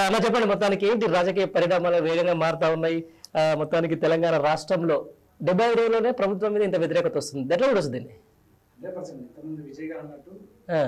అలా చెప్పండి మొత్తానికి ఏంటి రాజకీయ పరిణామాలు వేగంగా మారుతా ఉన్నాయి ఆ, మొత్తానికి తెలంగాణ రాష్ట్రంలో డెబ్బై ఐదు రోజుల్లోనే ప్రభుత్వం మీద ఇంత వ్యతిరేకత వస్తుంది ఎట్లా కూడా వస్తుంది దీన్ని హండ్రెడ్ పర్సెంట్ ఇంతకుముందు విజయ్ గారు అన్నట్టు ఆ,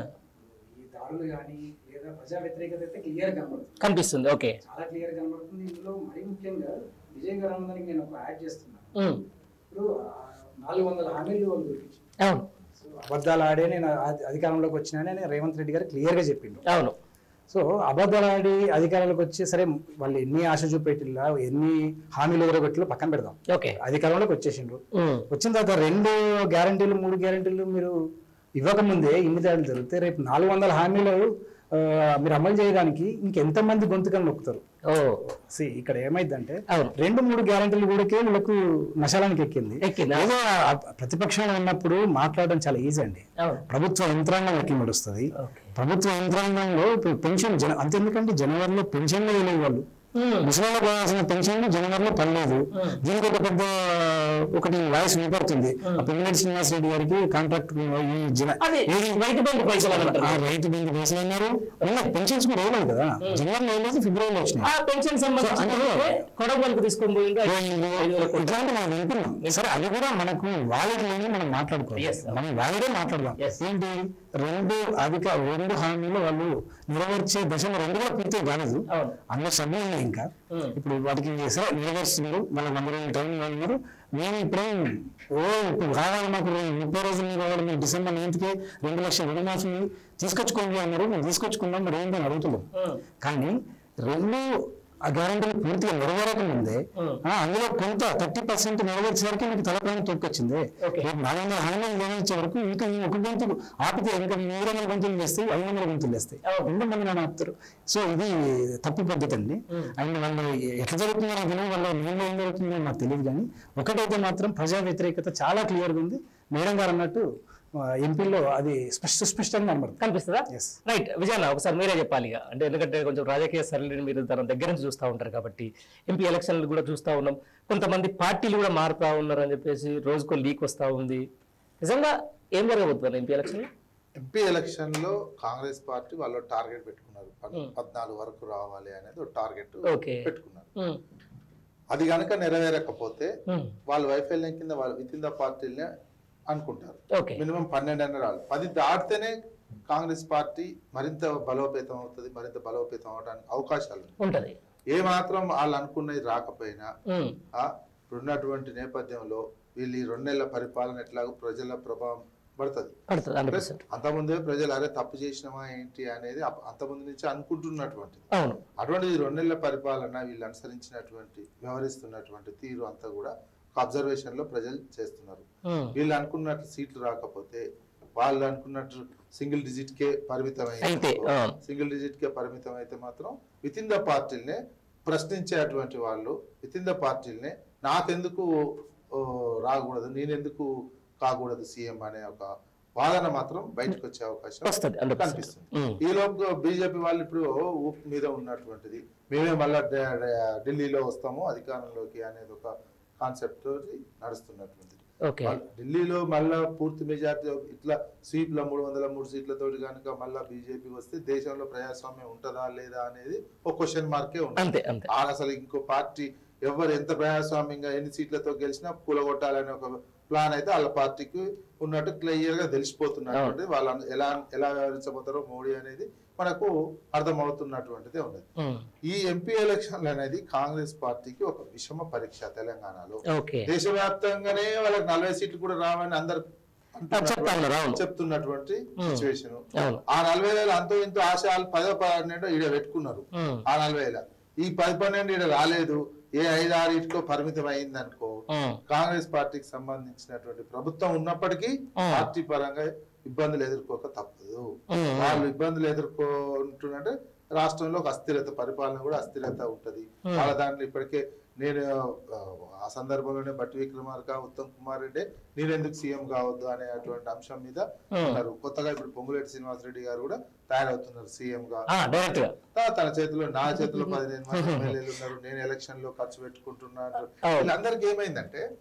ఈ దాడులు కానీ లేదా ప్రజా వ్యతిరేకత అయితే క్లియర్ కనబడుతుంది కనిపిస్తుంది ఓకే చాలా క్లియర్ కనబడుతుంది ఇందులో మరీ ముఖ్యంగా విజయ్ గారు అన్నదానికి నేను ఒక యాడ్ చేస్తున్నాను ఉమ్, ఇప్పుడు ఆ నాలుగు వందల హామీలు వాళ్ళు గురించి అవును సో అబద్ధాలు ఆడే నేను అధి- అధికారంలోకి వచ్చినానని రేవంత్ రెడ్డి గారు క్లియర్గా చెప్పిండు అవును సో అబద్ధాలు ఆడి అధికారంలోకి వచ్చి సరే వాళ్ళు ఎన్ని ఆశ చూపెట్టిల్లా ఎన్ని హామీలు ఎదురగొట్టిలో పక్కన పెడదాం ఓకే అధికారంలోకి వచ్చేసిండ్రు ఉమ్, వచ్చిన తర్వాత రెండు గ్యారంటీలు మూడు గ్యారంటీలు మీరు ఇవ్వకముందే ఇన్ని తేడాలు జరిగితే రేపు నాలుగు వందల హామీలు ఆ, మీరు అమలు చేయడానికి ఇంకెంతమంది గొంతుకలు నొక్కుతారు ఓ సి ఇక్కడ ఏమైందంటే అవును రెండు మూడు గ్యారంటీలు కూడా వీళ్ళకు నశాలానికి ఎక్కింది ఎక్కిందా? ఏదో ఆ ప్రతిపక్షంలో ఉన్నప్పుడు మాట్లాడడం చాలా ఈజీ అండి అవును ప్రభుత్వ యంత్రాంగం ఎక్కి నడుస్తుంది ఓకే ప్రభుత్వ యంత్రాంగంలో ఇప్పుడు పెన్షన్ జన అంతెందుకంటే జనవరిలో పెన్షన్లు వేయలేదు వాళ్ళు ఉమ్, ముసలిలో కావాల్సిన పెన్షన్ జనవరిలో పడలేదు దీనికి ఒక పెద్ద ఒకటి వాయిస్ వినపడుతుంది ఆ పెమ్మేటి శ్రీనివాస్ రెడ్డి గారికి కాంట్రాక్ట్ ఈ జన అది రైతు బంధు పైసలు అని అంటారు ఆ రైతు బంధు పైసలు అన్నారు ఉన్న పెన్షన్స్ కూడా వేయలేదు కదా జనవరిలో వేయలేదు ఫిబ్రవరిలో వచ్చినాయి ఆ పెన్షన్ సంబంధించి కొడవలకు తీసుకొని పోయిండ్రు ఇట్లాంటి మనం వింటున్నాం సరే అది కూడా మనకు వాళ్ళకి మనం మాట్లాడుకోవాలి Yes, sir. మనం వాళ్ళే మాట్లాడదాం Yes. ఏంటి రెండు అధిక రెండు హామీలు వాళ్ళు నెరవేర్చే దశలో రెండు కూడా పూర్తి కాలేదు అవును అందులో సభ్యులు ఉన్నాయి ఇంకా ఉమ్, ఇప్పుడు వాటికి సరే నెరవేరుస్తున్నారు మళ్ళీ అందరూ టైం ఉన్నారు మేము ఇప్పుడు ఓ ఇప్పుడు కావాలి మాకు రెండు- ముప్పై రోజులు మీరు కావాలి మీరు డిసెంబర్ నైన్త్కి రెండు లక్షల రుణమాఫీ తీసుకొచ్చుకోండి అన్నారు మేము తీసుకొచ్చుకుందాం మరి ఏంటని అడుగుతున్నాం ఉమ్, కానీ రెండు ఆ గ్యారంటీలు పూర్తిగా నెరవేరక ముందే ఉమ్. ఆ, అందులో కొంత థర్టీ పర్సెంట్ నెరవేర్చేసరికి మీకు తలపైన తొక్కొచ్చింది Okay. రేపు నాలుగు వందల హామీలు నెరవేర్చే వరకు ఇంకా ఈ ఒక గొంతు ఆపితే ఇంకా మూడు వందల గొంతులు వేస్తాయి ఐదు వందల గొంతులు వేస్తాయి అవును. రెండు మంది నన్ను ఆపుతారు సో ఇది తప్పు పద్ధతి అండి ఉమ్. అండ్ వాళ్ళు ఎట్లా జరుగుతుందో నాకు తెలియదు వాళ్ళ నేను ఏం జరుగుతుందో నాకు తెలియదు కానీ ఒకటైతే మాత్రం ప్రజా వ్యతిరేకత చాలా క్లియర్గా ఉంది మేడం గారు అన్నట్టు ఎంపీలో అది స్పష్ట స్పష్టంగా కనబడుతుంది కనిపిస్తుందా ఎస్ రైట్ విజయన్న ఒకసారి మీరే చెప్పాలి ఇక అంటే ఎందుకంటే కొంచెం రాజకీయ సరళిని మీరు తన దగ్గర నుంచి చూస్తూ ఉంటారు కాబట్టి ఎంపీ ఎలక్షన్లు కూడా చూస్తూ ఉన్నాం కొంతమంది పార్టీలు కూడా మారుతా ఉన్నారు అని చెప్పేసి రోజుకో లీక్ వస్తూ ఉంది నిజంగా ఏం జరగబోతుంది ఎంపీ ఎలక్షన్ ఎంపీ ఎలక్షన్ లో కాంగ్రెస్ పార్టీ వాళ్ళు టార్గెట్ పెట్టుకున్నారు పద్- Hmm. పద్నాలుగు వరకు రావాలి అనేది ఒక టార్గెట్ ఓకే పెట్టుకున్నారు అది కనుక నెరవేరకపోతే ఉమ్, వాళ్ళ వైఫల్యం కింద వాళ్ళు విత్ ఇన్ ద పార్టీలనే అనుకుంటారు ఓకే మినిమం పన్నెండు అన్న రావాలి పది దాటితేనే కాంగ్రెస్ పార్టీ మరింత బలోపేతం అవుతుంది మరింత బలోపేతం అవడానికి అవకాశాలు ఉన్నాయి. ఉంటది ఏ మాత్రం వాళ్ళు అనుకున్నది రాకపోయినా ఉమ్, ఆ ఉన్నటువంటి నేపథ్యంలో వీళ్ళు ఈ రెండు నెలల పరిపాలన ఎట్లాగో ప్రజల ప్రభావం పడుతుంది పడుతుంది హండ్రెడ్ ప్లస్ పర్సెంట్ అంతకుముందే ప్రజలు అరే తప్పు చేసినామా ఏంటి అనేది అప్ప- అంతకుముందు నుంచి అనుకుంటున్నటువంటిది అవును అటువంటిది రెండు నెలల పరిపాలన వీళ్ళు అనుసరించినటువంటి వ్యవహరిస్తున్నటువంటి తీరు అంతా కూడా ఒక అబ్జర్వేషన్ లో ప్రజలు చేస్తున్నారు ఉమ్, వీళ్ళు అనుకున్నట్టు సీట్లు రాకపోతే వాళ్ళు అనుకున్నట్టు సింగిల్ డిజిట్ కే పరిమితం అయితే, ఆ. సింగిల్ డిజిట్ కే పరిమితం అయితే మాత్రం విత్ ఇన్ ద పార్టీలనే ప్రశ్నించేటువంటి వాళ్ళు విత్ ఇన్ ద పార్టీలనే నాకెందుకు ఓ, రాకూడదు నేనెందుకు కాకూడదు సీఎం అనే ఒక వాదన మాత్రం బయటకు వచ్చే అవకాశం వస్తుంది హండ్రెడ్ పర్సెంట్ కనిపిస్తుంది ఈ లోపు బీజేపీ వాళ్ళు ఇప్పుడు ఊపు మీద ఉన్నటువంటిది మేమే మళ్ళా ఢ- ఢ- ఢిల్లీలో వస్తాము అధికారంలోకి అనేది ఒక కాన్సెప్ట్ తోటి నడుస్తున్నటువంటిది ఓకే వాళ్ళు ఢిల్లీలో మళ్ళా పూర్తి మెజార్టీ ఇట్లా సీట్ల మూడు వందల మూడు సీట్లతోటి కనుక మళ్ళా బీజేపీ వస్తే దేశంలో ప్రజాస్వామ్యం ఉంటుందా లేదా అనేది ఒక క్వశ్చన్ మార్కే ఉంది అంతే అంతే ఆ అసలు ఇంకో పార్టీ ఎవరు ఎంత ప్రజాస్వామ్యంగా ఎన్ని సీట్లతో గెలిచినా కూలగొట్టాలనే ఒక ప్లాన్ అయితే వాళ్ళ పార్టీకి ఉన్నట్టు క్లియర్ గా తెలిసిపోతున్నటువంటి వాళ్ళు ఎలా ఎలా వ్యవహరించబోతారో మోడీ అనేది మనకు అర్థమవుతున్నటువంటిదే ఉన్నది ఉమ్, ఈ ఎంపీ ఎలక్షన్లు అనేది కాంగ్రెస్ పార్టీకి ఒక విషమ పరీక్ష తెలంగాణలో ఓకే దేశవ్యాప్తంగానే వాళ్ళకి నలభై సీట్లు కూడా రావని అందరు చెప్తా ఉన్నారు అవును చెప్తున్నటువంటి సిచ్యువేషన్ అవును ఆ నలభై వేల అంతో ఇంతో ఆశ వాళ్ళు పదో పన్నెండో ఈడ పెట్టుకున్నారు ఉమ్, ఆ నలభై వేల ఈ పది పన్నెండు ఈడ రాలేదు ఏ ఐదు ఆరు ఇటుకో పరిమితం అయింది అనుకో ఉమ్, కాంగ్రెస్ పార్టీకి సంబంధించినటువంటి ప్రభుత్వం ఉన్నప్పటికీ Hmm. పార్టీ పరంగా ఇబ్బందులు ఎదుర్కోక తప్పదు ఉమ్, వాళ్ళు ఇబ్బందులు ఎదుర్కొంటుంటే రాష్ట్రంలో ఒక అస్థిరత పరిపాలన కూడా అస్థిరత ఉంటది Hmm. వాళ్ళ దాంట్లో ఇప్పటికే నేను ఆ, ఆ సందర్భంలోనే బట్టి విక్రమార్క ఉత్తమ్ కుమార్ రెడ్డి నేను ఎందుకు సీఎం కావద్దు అనేటువంటి అంశం మీద Hmm. ఉన్నారు కొత్తగా ఇప్పుడు పొంగులేటి శ్రీనివాస్ రెడ్డి గారు కూడా తయారవుతున్నారు సీఎం గా ఆ, డైరెక్ట్ గా తా- తన చేతిలో నా చేతిలో పదిహేను మంది ఎమ్మెల్యేలు ఉన్నారు నేను ఎలక్షన్ లో ఖర్చు పెట్టుకుంటున్నాను అవును. వీళ్ళందరికీ ఏమైందంటే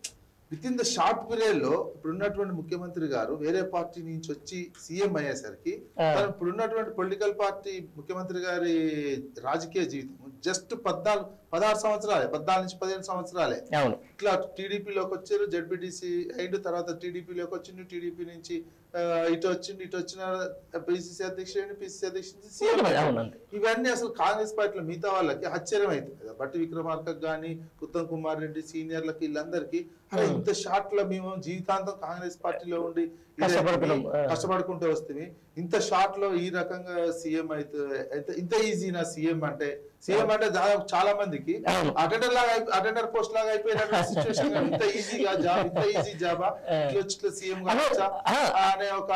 with in the short period లో ఇప్పుడు ఉన్నటువంటి ముఖ్యమంత్రి గారు వేరే పార్టీ నుంచి వచ్చి సీఎం అయ్యేసరికి ఆ. తను ఇప్పుడు ఉన్నటువంటి పొలిటికల్ పార్టీ ముఖ్యమంత్రి గారి రాజకీయ జీవితం జస్ట్ పద్నాలుగు పదహారు సంవత్సరాలే పద్నాలుగు నుంచి పదిహేను సంవత్సరాలే అవును ఇట్లా టీడీపీలోకి వచ్చారు జడ్పీటీసీ అయిండు తర్వాత టీడీపీలోకి వచ్చిండు టీడీపీ నుంచి ఆ, ఇటు వచ్చిండు ఇటు వచ్చిన పిసిసి అధ్యక్షుడు పిసిసి అధ్యక్షుడు సీఎం అవును అంతే ఇవన్నీ అసలు కాంగ్రెస్ పార్టీలో మిగతా వాళ్ళకి ఆశ్చర్యం అవుతుంది కదా బట్టి విక్రమార్కకు కానీ ఉత్తమ్ కుమార్ రెడ్డి సీనియర్లకి వీళ్ళందరికీ అరే ఇంత షార్ట్ లో మేము జీవితాంతం కాంగ్రెస్ పార్టీలో ఉండి ఇదే కష్టపడుతున్నాం. ఆ. కష్టపడుకుంటూ వస్తుంది ఇంత షార్ట్ లో ఈ రకంగా సీఎం అయితే ఇంత ఇంత ఈజీ నా సీఎం అంటే సీఎం అంటే దాదాపు చాలా మందికి అవును. అటెండర్ లాగా అటెండర్ పోస్ట్ లాగా అయిపోయిన సిచ్యువేషన్ ఇంత ఈజీగా జాబ్ ఇంత ఈజీ జాబా ఇట్లా సీఎం అదే, కావచ్చా ఆ. అనే ఒక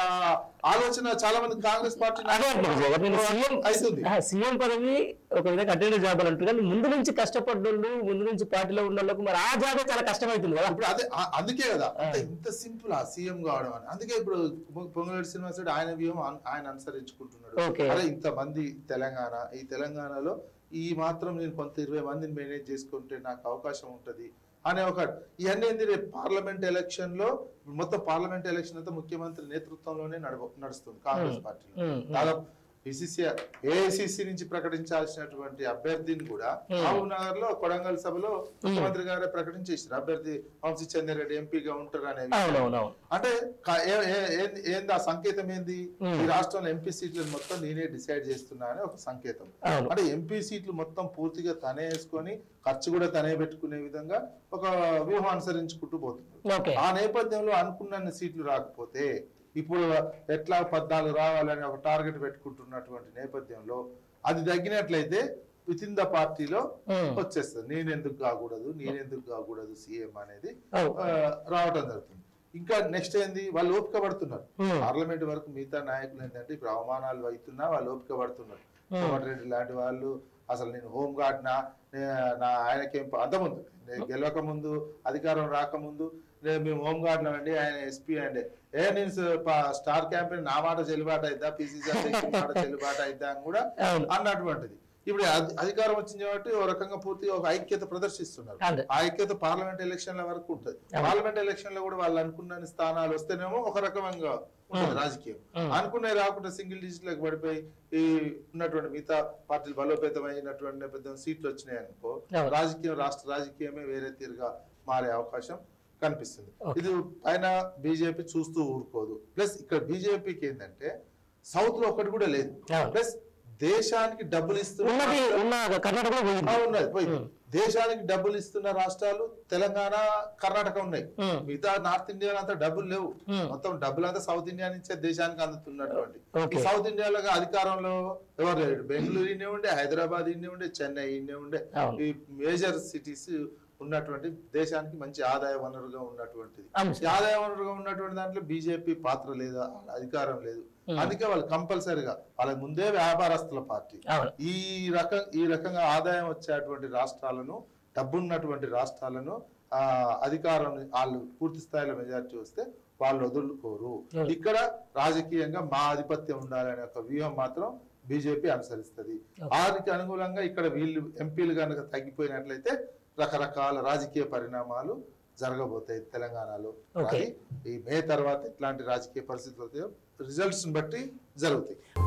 ఆలోచన చాలా మంది కాంగ్రెస్ పార్టీ అదే అంటున్నారు జగన్. నేను సీఎం అవుతుంది ఆ, సీఎం పదవి ఒక విధంగా అటెండర్ జాబ్ అని అంటారు కానీ ముందు నుంచి కష్టపడ్డోళ్ళు ముందు నుంచి పార్టీలో ఉన్న వాళ్ళకు మరి ఆ జాబే చాలా కష్టమవుతుంది కదా ఇప్పుడు అదే ఆ- అందుకే కదా అంత ఇంత సింపుల్ ఆ సీఎం కావడం అని అందుకే ఇప్పుడు పొ- పొంగులేటి శ్రీనివాస్ రెడ్డి ఆయన వ్యూహం అన్- ఆయన అనుసరించుకుంటున్నాడు Okay. అరే ఇంత మంది తెలంగాణ ఈ తెలంగాణలో ఈ మాత్రం నేను కొంత ఇరవై మందిని మేనేజ్ చేసుకుంటే నాకు అవకాశం ఉంటది అనే ఒక ఇవన్నీ ఏంది రేపు పార్లమెంట్ ఎలక్షన్ లో మొత్తం పార్లమెంట్ ఎలక్షన్ అంతా ముఖ్యమంత్రి నేతృత్వంలోనే నడవ నడుస్తుంది కాంగ్రెస్ పార్టీలో ఉమ్, ఉమ్. దాదాపు పిసిసి ఏఐసిసి నుంచి ప్రకటించాల్సినటువంటి అభ్యర్థిని కూడా మహబూబ్ నగర్ లో కొడంగల్ సభలో ముఖ్యమంత్రి గారే ప్రకటించేసారు అభ్యర్థి వంశీ చంద్రారెడ్డి ఎంపీగా ఉంటారు అనేది అవునవునవును అంటే క- ఏ- ఏ- ఏంది- ఏంది ఆ సంకేతం ఏంది ఈ రాష్ట్రంలో ఎంపీ సీట్లను మొత్తం నేనే డిసైడ్ చేస్తున్నా అని ఒక సంకేతం అవును అంటే ఎంపీ సీట్లు మొత్తం పూర్తిగా తనే వేసుకొని ఖర్చు కూడా తనే పెట్టుకునే విధంగా ఒక వ్యూహం అనుసరించుకుంటూ పోతుంది ఓకే ఆ నేపథ్యంలో అనుకున్న సీట్లు రాకపోతే ఇప్పుడు ఎట్లా పద్నాలుగు రావాలని ఒక టార్గెట్ పెట్టుకుంటున్నటువంటి నేపథ్యంలో అది తగ్గినట్లయితే విత్ ఇన్ ద పార్టీలో ఉమ్. వచ్చేస్తుంది నేను ఎందుకు కాకూడదు నేను ఎందుకు కాకూడదు సీఎం అనేది అవు. ఆ, రావటం జరుగుతుంది ఇంకా నెక్స్ట్ ఏంది వాళ్ళు ఓపిక పడుతున్నారు ఉమ్. పార్లమెంట్ వరకు మిగతా నాయకులు ఏంటంటే ఇప్పుడు అవమానాలు అవుతున్నా వాళ్ళు ఓపిక పడుతున్నారు కోమటిరెడ్డి లాంటి వాళ్ళు అసలు నేను హోమ్ గార్డ్ నా నే- నా ఆయనకేం ప- అంతకుముందు నేను గెలవక ముందు అధికారం రాకముందు నేను మేము హోమ్ గార్డ్ అండి ఆయన ఎస్పీ అండి ఏ నేను స- ప- స్టార్ క్యాంపెయిన్ నా మాట చెల్లుబాటు అయిద్దా పిసిసి అధ్యక్షుడి మాట చెల్లుబాటు అయిద్దా అని కూడా అవును అన్నటువంటిది ఇప్పుడు అధి- అధికారం వచ్చింది కాబట్టి ఓ రకంగా పూర్తిగా ఒక ఐక్యత ప్రదర్శిస్తున్నారు అంతే. ఆ ఐక్యత పార్లమెంట్ ఎలక్షన్ల వరకు ఉంటుంది పార్లమెంట్ ఎలక్షన్ లో కూడా వాళ్ళు అనుకున్న స్థానాలు వస్తేనేమో ఒక రకంగా ఉంటుంది రాజకీయం అనుకునే రాకుండా సింగిల్ డిజిట్ లకు పడిపోయి ఈ ఉన్నటువంటి మిగతా పార్టీలు బలోపేతమైనటువంటి నేపథ్యం సీట్లు వచ్చినాయి అనుకో అవును. రాజకీయం రాష్ట్ర రాజకీయమే వేరే తీరుగా మారే అవకాశం కనిపిస్తుంది ఇది పైన బీజేపీ చూస్తూ ఊరుకోదు ప్లస్ ఇక్కడ బీజేపీకి ఏంటంటే సౌత్ లో ఒకటి కూడా లేదు అవును. ప్లస్ దేశానికి డబ్బులు ఇస్తున్న ఉన్నది ఉన్న కర్ణాటక కూడా పోయింది ఆ, ఉన్నది పోయింది దేశానికి డబ్బులు ఇస్తున్న రాష్ట్రాలు తెలంగాణ కర్ణాటక ఉన్నాయి ఉమ్. మిగతా నార్త్ ఇండియా అంతా డబ్బులు లేవు ఉమ్. మొత్తం డబ్బులు అంతా సౌత్ ఇండియా నుంచే దేశానికి అందుతున్నటువంటి Okay. ఈ సౌత్ ఇండియాలో అధికారంలో ఎవరు లేరు బెంగళూరు ఇన్నే ఉండే హైదరాబాద్ ఇన్నే ఉండే చెన్నై ఇన్నే ఉండే అవును. ఈ మేజర్ సిటీస్ ఉన్నటువంటి దేశానికి మంచి ఆదాయ వనరుగా ఉన్నటువంటిది అవును ఈ ఆదాయ వనరుగా ఉన్నటువంటి దాంట్లో బీజేపీ పాత్ర లేదా అధికారం లేదు అందుకే వాళ్ళు కంపల్సరిగా వాళ్ళకి ముందే వ్యాపారస్తుల పార్టీ అవును ఈ రకం ఈ రకంగా ఆదాయం వచ్చేటువంటి రాష్ట్రాలను డబ్బున్నటువంటి రాష్ట్రాలను ఆ అధికారం వాళ్ళు పూర్తి స్థాయిలో మెజారిటీ వస్తే వాళ్ళు వదులుకోరు ఇక్కడ రాజకీయంగా మా ఆధిపత్యం ఉండాలనే ఒక వ్యూహం మాత్రం బీజేపీ అనుసరిస్తుంది వారికి అనుగుణంగా ఇక్కడ వీళ్ళు ఎంపీలు కనుక తగ్గిపోయినట్లయితే రకరకాల రాజకీయ పరిణామాలు జరగబోతాయి తెలంగాణలో Okay. అది ఈ మే తర్వాత ఇట్లాంటి రాజకీయ పరిస్థితులు రిజల్ట్స్ బట్టి జరుగుతాయి